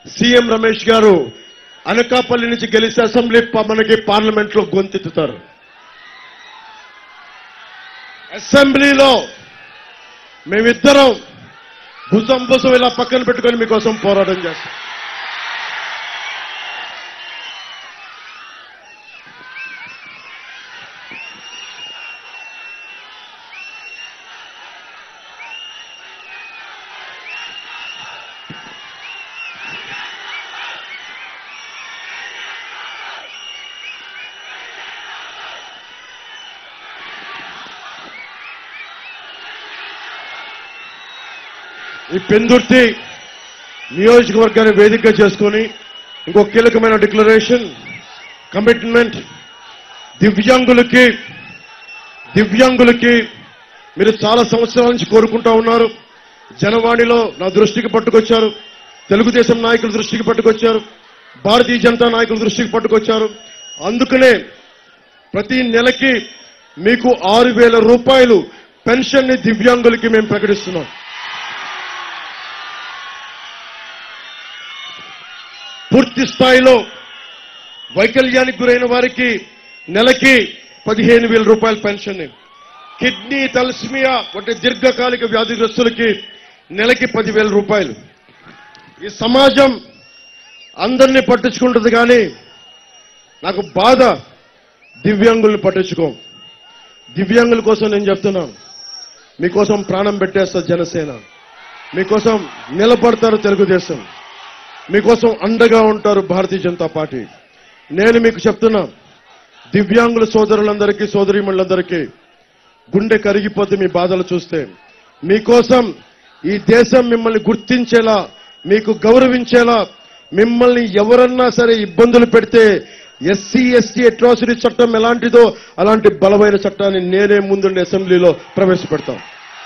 CM Ramesh గారు అనకాపల్లి నుంచి గెలిచి అసెంబ్లీ ప- మనకి పార్లమెంట్ లో గొంతెత్తుతారు అసెంబ్లీలో మేమిద్దరం భుజం భుజం ఇలా పక్కన పెట్టుకొని మీకోసం పోరాటం చేస్తాం ఈ పెందుర్తి నియోజకవర్గాన్ని వేదిక చేసుకొని ఇంకో కీలకమైన డిక్లరేషన్ కమిట్మెంట్ దివ్యాంగులకి దివ్యాంగులకి మీరు చాలా సంవత్సరాల నుంచి కోరుకుంటా ఉన్నారు జనవాణిలో నా దృష్టికి పట్టుకొచ్చారు తెలుగుదేశం నాయకుల దృష్టికి పట్టుకొచ్చారు భారతీయ జనతా నాయకుల దృష్టికి పట్టుకొచ్చారు అందుకనే ప్రతి నెలకి మీకు ఆరు వేల రూపాయలు పెన్షన్ ని దివ్యాంగులకి మేము ప్రకటిస్తున్నాం పూర్తి స్థాయిలో వైకల్యానికి గురైన వారికి నెలకి పదిహేను వేల రూపాయల పెన్షన్ కిడ్నీ తలస్మియా వంటి దీర్ఘకాలిక వ్యాధిగ్రస్తులకి నెలకి పదివేల రూపాయలు ఈ సమాజం అందరినీ పట్టించుకుంటుంది కానీ నాకు బాధ దివ్యాంగుల్ని పట్టించుకోం దివ్యాంగుల కోసం నేను చెప్తున్నాను మీకోసం ప్రాణం పెట్టేస్తా జనసేన మీకోసం నిలబడతారు తెలుగుదేశం మీకోసం అండగా ఉంటారు భారతీయ జనతా పార్టీ నేను మీకు చెప్తున్నా దివ్యాంగుల సోదరులందరికీ సోదరీమణులందరికీ గుండె కరిగిపోతే మీ బాధలు చూస్తే మీకోసం ఈ దేశం మిమ్మల్ని గుర్తించేలా మీకు గౌరవించేలా మిమ్మల్ని ఎవరన్నా సరే ఇబ్బందులు పెడితే ఎస్సీ ఎస్టీ అట్రాసిటీ చట్టం ఎలాంటిదో అలాంటి బలమైన చట్టాన్ని నేనే ముందుండి అసెంబ్లీలో ప్రవేశపెడతాం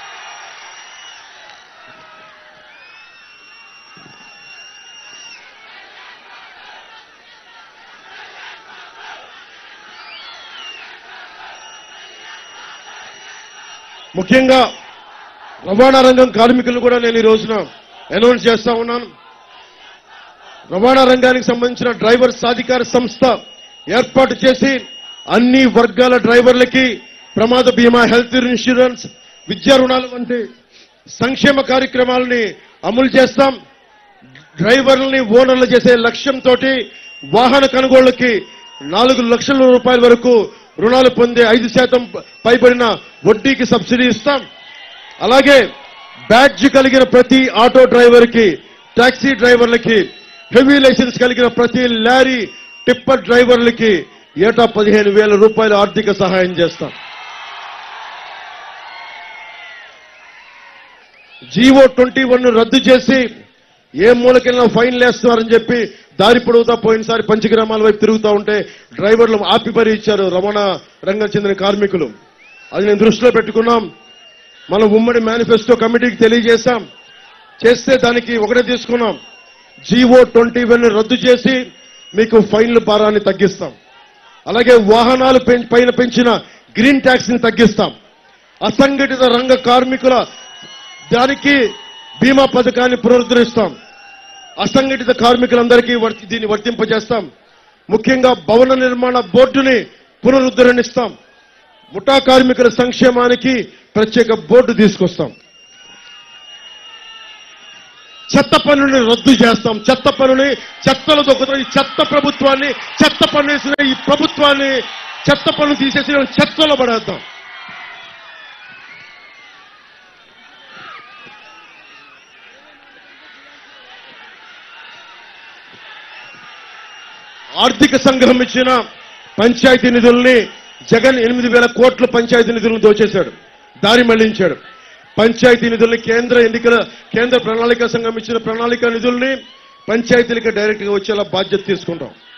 ముఖ్యంగా రవాణా రంగం కార్మికులు కూడా నేను ఈ రోజున అనౌన్స్ చేస్తా ఉన్నాను రవాణా రంగానికి సంబంధించిన డ్రైవర్ సాధికార సంస్థ ఏర్పాటు చేసి అన్ని వర్గాల డ్రైవర్లకి ప్రమాద బీమా హెల్త్ ఇన్సూరెన్స్ విద్యా రుణాలు వంటి సంక్షేమ కార్యక్రమాలని అమలు చేస్తాం డ్రైవర్లని ఓనర్లు చేసే లక్ష్యంతో వాహన కొనుగోళ్లకి నాలుగు లక్షల రూపాయల వరకు రుణాలు పొందే ఐదు శాతం పైబడిన వడ్డీకి సబ్సిడీ ఇస్తాం అలాగే బ్యాడ్జ్ కలిగిన ప్రతి ఆటో డ్రైవర్ కి టాక్సీ డ్రైవర్లకి హెవీ లైసెన్స్ కలిగిన ప్రతి లారీ టిప్పర్ డ్రైవర్లకి ఏటా పదిహేను వేల రూపాయల ఆర్థిక సహాయం చేస్తాం జీవో ట్వంటీ వన్ రద్దు చేసి ఏ మూలకెళ్ళినా ఫైన్లు వేస్తున్నారని చెప్పి దారి పొడవుతా పోయినసారి పంచగ్రామాల వైపు తిరుగుతూ ఉంటే డ్రైవర్లు ఆపి మరీ ఇచ్చారు రవాణా రంగం చెందిన కార్మికులు అది నేను దృష్టిలో పెట్టుకున్నాం మన ఉమ్మడి మేనిఫెస్టో కమిటీకి తెలియజేశాం చేస్తే దానికి ఒకటే తీసుకున్నాం జీవో ట్వంటీ వన్ రద్దు చేసి మీకు ఫైన్ల భారాన్ని తగ్గిస్తాం అలాగే వాహనాలు పెం- పైన పెంచిన గ్రీన్ ట్యాక్స్ ని తగ్గిస్తాం అసంఘటిత రంగ కార్మికుల దానికి బీమా పథకాన్ని పునరుద్ధరిస్తాం అసంఘటిత కార్మికులందరికీ వర్తి దీన్ని వర్తింపజేస్తాం ముఖ్యంగా భవన నిర్మాణ బోర్డుని పునరుద్ధరణిస్తాం ముఠా కార్మికుల సంక్షేమానికి ప్రత్యేక బోర్డు తీసుకొస్తాం చెత్త పన్నుని రద్దు చేస్తాం చెత్త పన్నుని చెత్తలు దొక్కుతున్న ఈ చెత్త ప్రభుత్వాన్ని చెత్త పన్ను వేసిన ఈ ప్రభుత్వాన్ని చెత్త పన్ను తీసేసి చెత్తలో పడేద్దాం ఆర్థిక సంఘం ఇచ్చిన పంచాయతీ నిధుల్ని జగన్ ఎనిమిది వేల కోట్ల పంచాయతీ నిధులను దోచేశాడు దారి మళ్లించాడు పంచాయతీ నిధుల్ని కేంద్ర ఎన్నికల కేంద్ర ప్రణాళిక సంఘం ఇచ్చిన ప్రణాళిక నిధుల్ని పంచాయతీలకి డైరెక్ట్ గా వచ్చేలా బాధ్యత తీసుకుంటాం